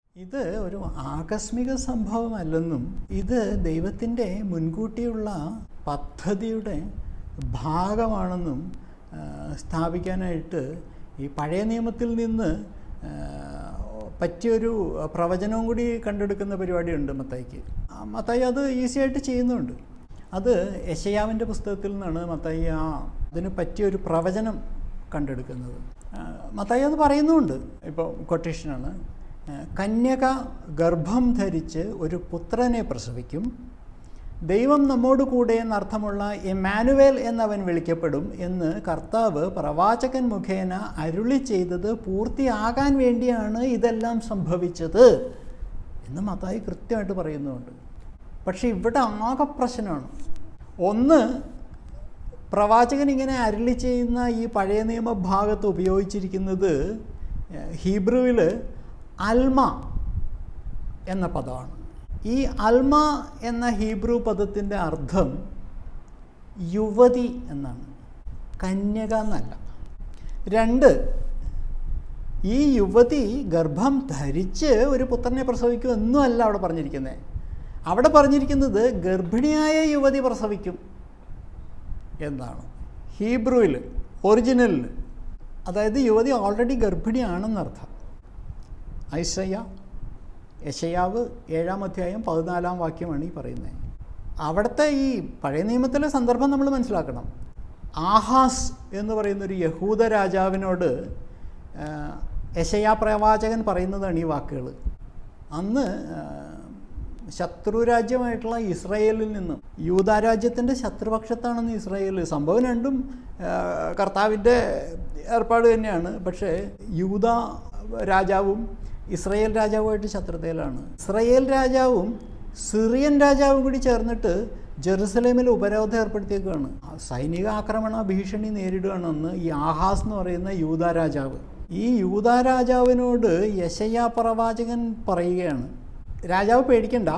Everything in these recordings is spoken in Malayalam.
ഇത് ഒരു ആകസ്മിക സംഭവമല്ലെന്നും ഇത് ദൈവത്തിൻ്റെ മുൻകൂട്ടിയുള്ള പദ്ധതിയുടെ ഭാഗമാണെന്നും ആ, സ്ഥാപിക്കാനായിട്ട് ഈ പഴയ നിയമത്തിൽ നിന്ന് ആ, പറ്റിയൊരു പ്രവചനവും കൂടി കണ്ടെടുക്കുന്ന പരിപാടിയുണ്ട് മത്തായിക്ക് ആ, മത്തായി അത് ഈസി ആയിട്ട് ചെയ്യുന്നുണ്ട് അത് യശയാവിൻ്റെ പുസ്തകത്തിൽ നിന്നാണ് മത്തായി ആ അതിന് പറ്റിയൊരു പ്രവചനം കണ്ടെടുക്കുന്നത് ആ, മത്തായി അത് പറയുന്നുമുണ്ട് ഇപ്പോൾ കൊട്ടേഷനാണ് ആ, കന്യക ഗർഭം ധരിച്ച് ഒരു പുത്രനെ പ്രസവിക്കും ദൈവം നമ്മോട് കൂടെ എന്നർത്ഥമുള്ള എമാനുവേൽ എന്നവൻ വിളിക്കപ്പെടും എന്ന് കർത്താവ് പ്രവാചകൻ മുഖേന അരുളി ചെയ്തത് പൂർത്തിയാകാൻ വേണ്ടിയാണ് ഇതെല്ലാം സംഭവിച്ചത് എന്ന് മത്തായി കൃത്യമായിട്ട് പറയുന്നുണ്ട് പക്ഷേ ഇവിടെ ആകെ പ്രശ്നമാണ് ഒന്ന് പ്രവാചകൻ ഇങ്ങനെ അരുളി ചെയ്യുന്ന ഈ പഴയ നിയമ ഭാഗത്ത് ഉപയോഗിച്ചിരിക്കുന്നത് ഹീബ്രുവിൽ അൽമ എന്ന പദമാണ് ഈ അൽമ എന്ന ഹീബ്രു പദത്തിൻ്റെ അർത്ഥം യുവതി എന്നാണ് കന്യക എന്നല്ല രണ്ട് ഈ യുവതി ഗർഭം ധരിച്ച് ഒരു പുത്രനെ പ്രസവിക്കും എന്നും അല്ല അവിടെ പറഞ്ഞിരിക്കുന്നത് അവിടെ പറഞ്ഞിരിക്കുന്നത് ഗർഭിണിയായ യുവതി പ്രസവിക്കും എന്നാണ് ഹീബ്രുവിൽ ഒറിജിനലിൽ അതായത് യുവതി ഓൾറെഡി ഗർഭിണിയാണെന്നർത്ഥം ഐസയ്യ യശയാവ് ഏഴാം അധ്യായം പതിനാലാം വാക്യമാണ് ഈ പറയുന്നത് അവിടുത്തെ ഈ പഴയ നിയമത്തിലെ സന്ദർഭം നമ്മൾ മനസ്സിലാക്കണം ആഹാസ് എന്ന് പറയുന്ന ഒരു യഹൂദ രാജാവിനോട് ആ, യശയാ പ്രവാചകൻ പറയുന്നതാണ് ഈ വാക്കുകൾ അന്ന് ആ, ശത്രു രാജ്യമായിട്ടുള്ള ഇസ്രായേലിൽ നിന്നും യൂതാരാജ്യത്തിൻ്റെ ശത്രുപക്ഷത്താണെന്ന് ഇസ്രായേൽ സംഭവം രണ്ടും ആ, കർത്താവിൻ്റെ ഏർപ്പാട് തന്നെയാണ് പക്ഷേ യൂത രാജാവും ഇസ്രായേൽ രാജാവുമായിട്ട് ശത്രുതയിലാണ് ഇസ്രായേൽ രാജാവും സിറിയൻ രാജാവും കൂടി ചേർന്നിട്ട് ജെറുസലേമിൽ ഉപരോധം ഏർപ്പെടുത്തിയേക്കാണ് ആ സൈനിക ആക്രമണ ഭീഷണി നേരിടുകയാണെന്ന് ഈ ആഹാസ് എന്ന് പറയുന്ന യൂത രാജാവ് ഈ യൂത രാജാവിനോട് യശയ്യ പ്രവാചകൻ പറയുകയാണ് രാജാവ് പേടിക്കണ്ട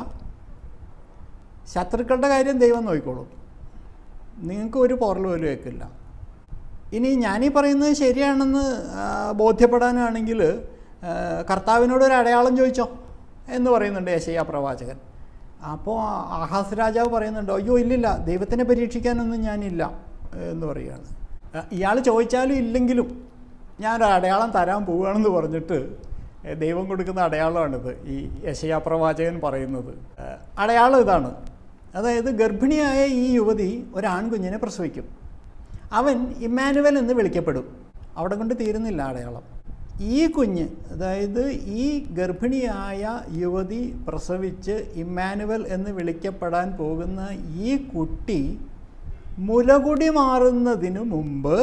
ശത്രുക്കളുടെ കാര്യം ദൈവം നോക്കിക്കോളും നിങ്ങൾക്ക് ഒരു പോറൽ പോലും വെക്കില്ല ഇനി ഞാനീ പറയുന്നത് ശരിയാണെന്ന് ആ, ബോധ്യപ്പെടാനാണെങ്കിൽ ആ, കർത്താവിനോട് ഒരു അടയാളം ചോദിച്ചോ എന്ന് പറയുന്നുണ്ട് യശയ്യ പ്രവാചകൻ അപ്പോൾ ആഹാസ് രാജാവ് പറയുന്നുണ്ട് അയ്യോ ഇല്ലില്ല ദൈവത്തിനെ പരീക്ഷിക്കാനൊന്നും ഞാനില്ല എന്ന് പറയുകയാണ് ഇയാൾ ചോദിച്ചാലും ഇല്ലെങ്കിലും ഞാനൊരു അടയാളം തരാൻ പോവുകയാണെന്ന് പറഞ്ഞിട്ട് ഏ, ദൈവം കൊടുക്കുന്ന അടയാളമാണിത് ഈ യശയാ പ്രവാചകൻ പറയുന്നത് ഏ, അടയാളം ഇതാണ് അതായത് ഗർഭിണിയായ ഈ യുവതി ഒരു ആൺകുഞ്ഞിനെ പ്രസവിക്കും അവൻ ഇമ്മാനുവൽ എന്ന് വിളിക്കപ്പെടും അവിടെ കൊണ്ട് തീരുന്നില്ല അടയാളം ഈ കുഞ്ഞ് അതായത് ഈ ഗർഭിണിയായ യുവതി പ്രസവിച്ച് ഇമ്മാനുവൽ എന്ന് വിളിക്കപ്പെടാൻ പോകുന്ന ഈ കുട്ടി മുലകുടി മാറുന്നതിന് മുമ്പ്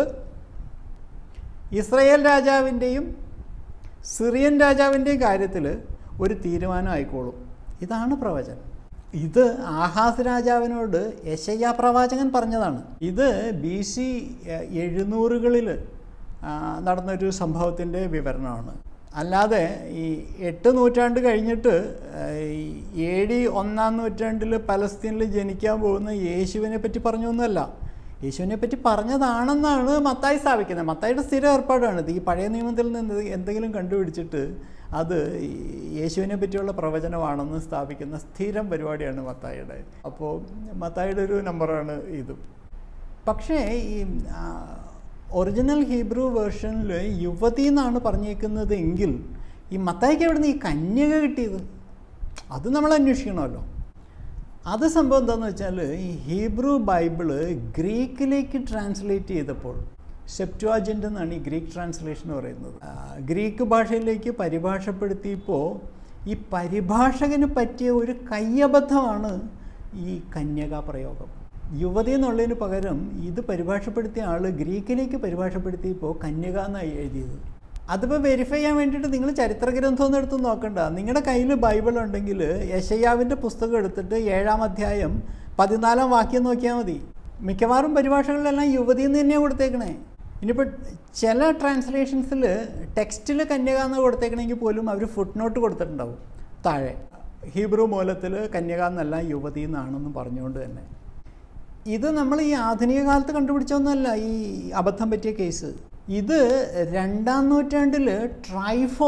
ഇസ്രയേൽ രാജാവിൻ്റെയും സിറിയൻ രാജാവിൻ്റെയും കാര്യത്തിൽ ഒരു തീരുമാനം ആയിക്കോളും ഇതാണ് പ്രവചനം ഇത് ആഹാസ് രാജാവിനോട് യശയ്യ പ്രവാചകൻ പറഞ്ഞതാണ് ഇത് ബി സി എഴുന്നൂറുകളിൽ നടന്നൊരു സംഭവത്തിൻ്റെ വിവരണമാണ് അല്ലാതെ ഈ എട്ട് നൂറ്റാണ്ട് കഴിഞ്ഞിട്ട് ആ, ഈ എ ഡി ഒന്നാം നൂറ്റാണ്ടിൽ പലസ്തീനിൽ ജനിക്കാൻ പോകുന്ന യേശുവിനെ പറ്റി പറഞ്ഞൊന്നുമല്ല യേശുവിനെ പറ്റി പറഞ്ഞതാണെന്നാണ് മത്തായി സ്ഥാപിക്കുന്നത് മത്തായിയുടെ സ്ഥിര ഏർപ്പാടാണ് ഇത് ഈ പഴയ നിയമത്തിൽ നിന്ന് എന്തെങ്കിലും കണ്ടുപിടിച്ചിട്ട് അത് ഈ യേശുവിനെ പറ്റിയുള്ള പ്രവചനമാണെന്ന് സ്ഥാപിക്കുന്ന സ്ഥിരം പരിപാടിയാണ് മത്തായിയുടെ അപ്പോൾ മത്തായിയുടെ ഒരു നമ്പറാണ് ഇതും പക്ഷേ ഈ ആ, ഒറിജിനൽ ഹീബ്രു വേർഷനിൽ യുവതി എന്നാണ് പറഞ്ഞേക്കുന്നത് എങ്കിൽ ഈ മത്തായിക്ക് എവിടെ നിന്ന് ഈ കന്യക കിട്ടിയത് അത് നമ്മൾ അന്വേഷിക്കണമല്ലോ അത് സംഭവം എന്താണെന്ന് വെച്ചാൽ ഈ ഹീബ്രു ബൈബിള് ഗ്രീക്കിലേക്ക് ട്രാൻസ്ലേറ്റ് ചെയ്തപ്പോൾ സെപ്റ്റുവാജൻ്റ് എന്നാണ് ഈ ഗ്രീക്ക് ട്രാൻസ്ലേഷൻ പറയുന്നത് ആ, ഗ്രീക്ക് ഭാഷയിലേക്ക് പരിഭാഷപ്പെടുത്തിയപ്പോൾ ഈ പരിഭാഷകന് പറ്റിയ ഒരു കയ്യബദ്ധമാണ് ഈ കന്യക പ്രയോഗം യുവതി എന്നുള്ളതിന് പകരം ഇത് പരിഭാഷപ്പെടുത്തിയ ആൾ ഗ്രീക്കിലേക്ക് പരിഭാഷപ്പെടുത്തിയപ്പോൾ കന്യക എന്നായി എഴുതിയത് അതിപ്പോൾ വെരിഫൈ ചെയ്യാൻ വേണ്ടിയിട്ട് നിങ്ങൾ ചരിത്ര ഗ്രന്ഥമൊന്നും എടുത്ത് നോക്കണ്ട നിങ്ങളുടെ കയ്യിൽ ബൈബിൾ ഉണ്ടെങ്കിൽ യശയ്യാവിൻ്റെ പുസ്തകം എടുത്തിട്ട് ഏഴാം അധ്യായം പതിനാലാം വാക്യം നോക്കിയാൽ മതി മിക്കവാറും പരിഭാഷകളിലെല്ലാം യുവതി എന്ന് തന്നെയാണ് കൊടുത്തേക്കണേ ഇനിയിപ്പോൾ ചില ട്രാൻസ്ലേഷൻസിൽ ടെക്സ്റ്റിൽ കന്യക എന്ന് കൊടുത്തേക്കണമെങ്കിൽ പോലും അവർ ഫുട് നോട്ട് കൊടുത്തിട്ടുണ്ടാവും താഴെ ഹീബ്രു മൂലത്തിൽ കന്യക എന്നല്ല യുവതി എന്നാണെന്ന് പറഞ്ഞുകൊണ്ട് തന്നെ ഇത് നമ്മൾ ഈ ആധുനിക കാലത്ത് കണ്ടുപിടിച്ചൊന്നുമല്ല ഈ അബദ്ധം പറ്റിയ കേസ് ഇത് രണ്ടാം നൂറ്റാണ്ടിൽ ട്രൈഫോ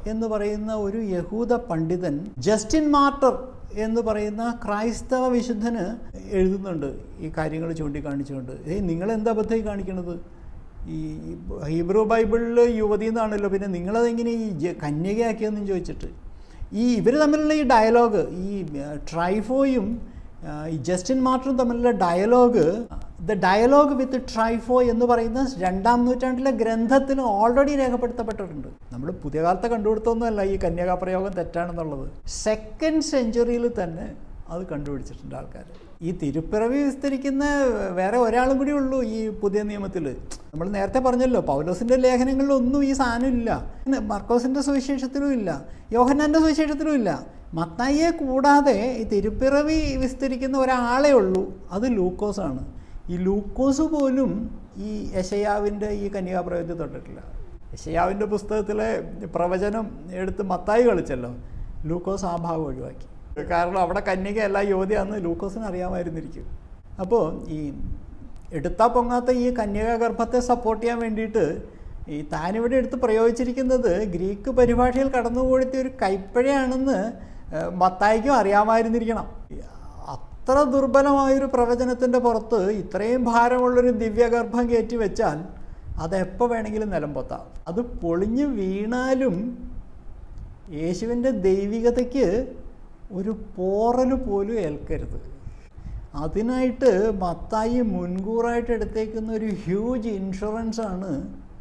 എന്ന് പറയുന്ന ഒരു യഹൂദ പണ്ഡിതൻ ജസ്റ്റിൻ മാർട്ടർ എന്ന് പറയുന്ന ക്രൈസ്തവ വിശുദ്ധന് എഴുതുന്നുണ്ട് ഈ കാര്യങ്ങൾ ചൂണ്ടിക്കാണിച്ചുകൊണ്ട് ഏയ് നിങ്ങൾ എന്താ അബദ്ധമായി കാണിക്കണത് ഈ ഹീബ്രു ബൈബിളിൽ യുവതി എന്നാണല്ലോ പിന്നെ നിങ്ങളതെങ്ങനെ ഈ ജ- കന്യകയാക്കിയെന്നും ചോദിച്ചിട്ട് ഈ ഇവർ തമ്മിലുള്ള ഈ ഡയലോഗ് ഈ ട്രൈഫോയും ആ, ഈ ജസ്റ്റിൻ മാർട്ടറും തമ്മിലുള്ള dialogue the dialogue with Trypho എന്ന് പറയുന്ന രണ്ടാം നൂറ്റാണ്ടിലെ ഗ്രന്ഥത്തിൽ ഓൾറെഡി രേഖപ്പെടുത്തപ്പെട്ടിട്ടുണ്ട് നമ്മൾ പുതിയ കാലത്തെ കണ്ടുപിടുത്തൊന്നുമല്ല ഈ കന്യാകാപ്രയോഗം തെറ്റാണെന്നുള്ളത് സെക്കൻഡ് സെഞ്ചുറിയിൽ തന്നെ അത് കണ്ടുപിടിച്ചിട്ടുണ്ട് ആൾക്കാർ ഈ തിരുപ്പിറവി വിസ്തരിക്കുന്ന വേറെ ഒരാളും കൂടി ഉള്ളൂ ഈ പുതിയ നിയമത്തിൽ നമ്മൾ നേരത്തെ പറഞ്ഞല്ലോ പൗലോസിൻ്റെ ലേഖനങ്ങളിലൊന്നും ഈ സാധനം ഇല്ല പിന്നെ മർക്കോസിൻ്റെ സുവിശേഷത്തിലും ഇല്ല യോഹന്നാൻ്റെ സുവിശേഷത്തിലും ഇല്ല മത്തായിയെ കൂടാതെ ഈ തിരുപ്പിറവി വിസ്തരിക്കുന്ന ഒരാളേ ഉള്ളൂ അത് ലൂക്കോസാണ് ഈ ലൂക്കോസ് പോലും ഈ യശയാവിൻ്റെ ഈ കന്യാപ്രയോഗത്തിൽ തൊട്ടിട്ടില്ല യശയാവിൻ്റെ പുസ്തകത്തിലെ പ്രവചനം എടുത്ത് മത്തായി കളിച്ചല്ലോ ലൂക്കോസ് ആ ഭാഗം ഒഴിവാക്കി കാരണം അവിടെ കന്യകയല്ല യുവതിയാന്ന് ലൂക്കോസിന് അറിയാമായിരുന്നിരിക്കും അപ്പോൾ ഈ എടുത്താ പൊങ്ങാത്ത ഈ കന്യക ഗർഭത്തെ സപ്പോർട്ട് ചെയ്യാൻ വേണ്ടിയിട്ട് ഈ താനിവിടെ എടുത്ത് പ്രയോഗിച്ചിരിക്കുന്നത് ഗ്രീക്ക് പരിഭാഷയിൽ കടന്നുപോഴത്തെ ഒരു കൈപ്പഴയാണെന്ന് ഏഹ്, മത്തായിക്കും അറിയാമായിരുന്നിരിക്കണം അത്ര ദുർബലമായൊരു പ്രവചനത്തിൻ്റെ പുറത്ത് ഇത്രയും ഭാരമുള്ളൊരു ദിവ്യഗർഭം കയറ്റി വെച്ചാൽ അതെപ്പോൾ വേണമെങ്കിലും നിലംപൊത്താം അത് പൊളിഞ്ഞ് വീണാലും യേശുവിൻ്റെ ദൈവികതയ്ക്ക് ഒരു പോറൽ പോലും ഏൽക്കരുത് അതിനായിട്ട് മത്തായി മുൻകൂറായിട്ട് എടുത്തേക്കുന്ന ഒരു ഹ്യൂജ് ഇൻഷുറൻസ് ആണ്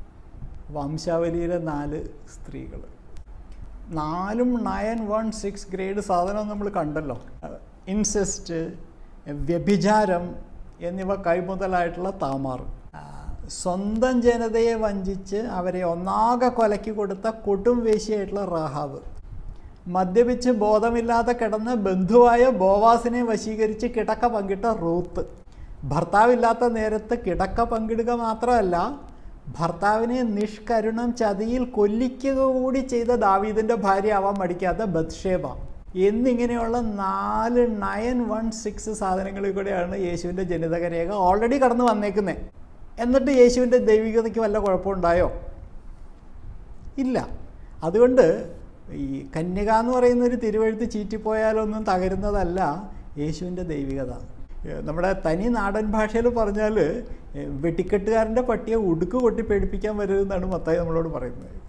വംശാവലിയിലെ നാല് സ്ത്രീകൾ നാലും നയൻ വൺ സിക്സ് ഗ്രേഡ് സാധനം നമ്മൾ കണ്ടല്ലോ ഇൻസെസ്റ്റ് വ്യഭിചാരം എന്നിവ കൈമുതലായിട്ടുള്ള താമാർ ആ, സ്വന്തം ജനതയെ വഞ്ചിച്ച് അവരെ ഒന്നാകെ കൊലക്കി കൊടുത്ത കൊടും വേശിയായിട്ടുള്ള റാഹാവ് മദ്യപിച്ച് ബോധമില്ലാതെ കിടന്ന് ബന്ധുവായ ബോവാസിനെ വശീകരിച്ച് കിടക്ക പങ്കിട്ട റൂത്ത് ഭർത്താവില്ലാത്ത നേരത്ത് കിടക്ക പങ്കിടുക മാത്രമല്ല ഭർത്താവിനെ നിഷ്കരുണം ചതിയിൽ കൊല്ലിക്കുക കൂടി ചെയ്ത ദാവീദിൻ്റെ ഭാര്യ ആവാൻ മടിക്കാത്ത ബത്ഷേബ എന്നിങ്ങനെയുള്ള നാല് നയൻ വൺ സിക്സ് സാധനങ്ങളിൽ കൂടെയാണ് യേശുവിൻ്റെ ജനിതക രേഖ ഓൾറെഡി കടന്നു വന്നേക്കുന്നത് എന്നിട്ട് യേശുവിൻ്റെ ദൈവികതയ്ക്ക് വല്ല കുഴപ്പമുണ്ടായോ ഇല്ല അതുകൊണ്ട് ഈ കന്യക എന്ന് പറയുന്ന ഒരു തിരുവഴുത്ത് ചീറ്റിപ്പോയാലൊന്നും തകരുന്നതല്ല യേശുവിൻ്റെ ദൈവികത ഏഹ് നമ്മുടെ തനി നാടൻ ഭാഷയിൽ പറഞ്ഞാൽ വെട്ടിക്കെട്ടുകാരൻ്റെ പട്ടിയെ ഉടുക്ക് കൊട്ടി പേടിപ്പിക്കാൻ വരരുതെന്നാണ് മത്തായി നമ്മളോട് പറയുന്നത്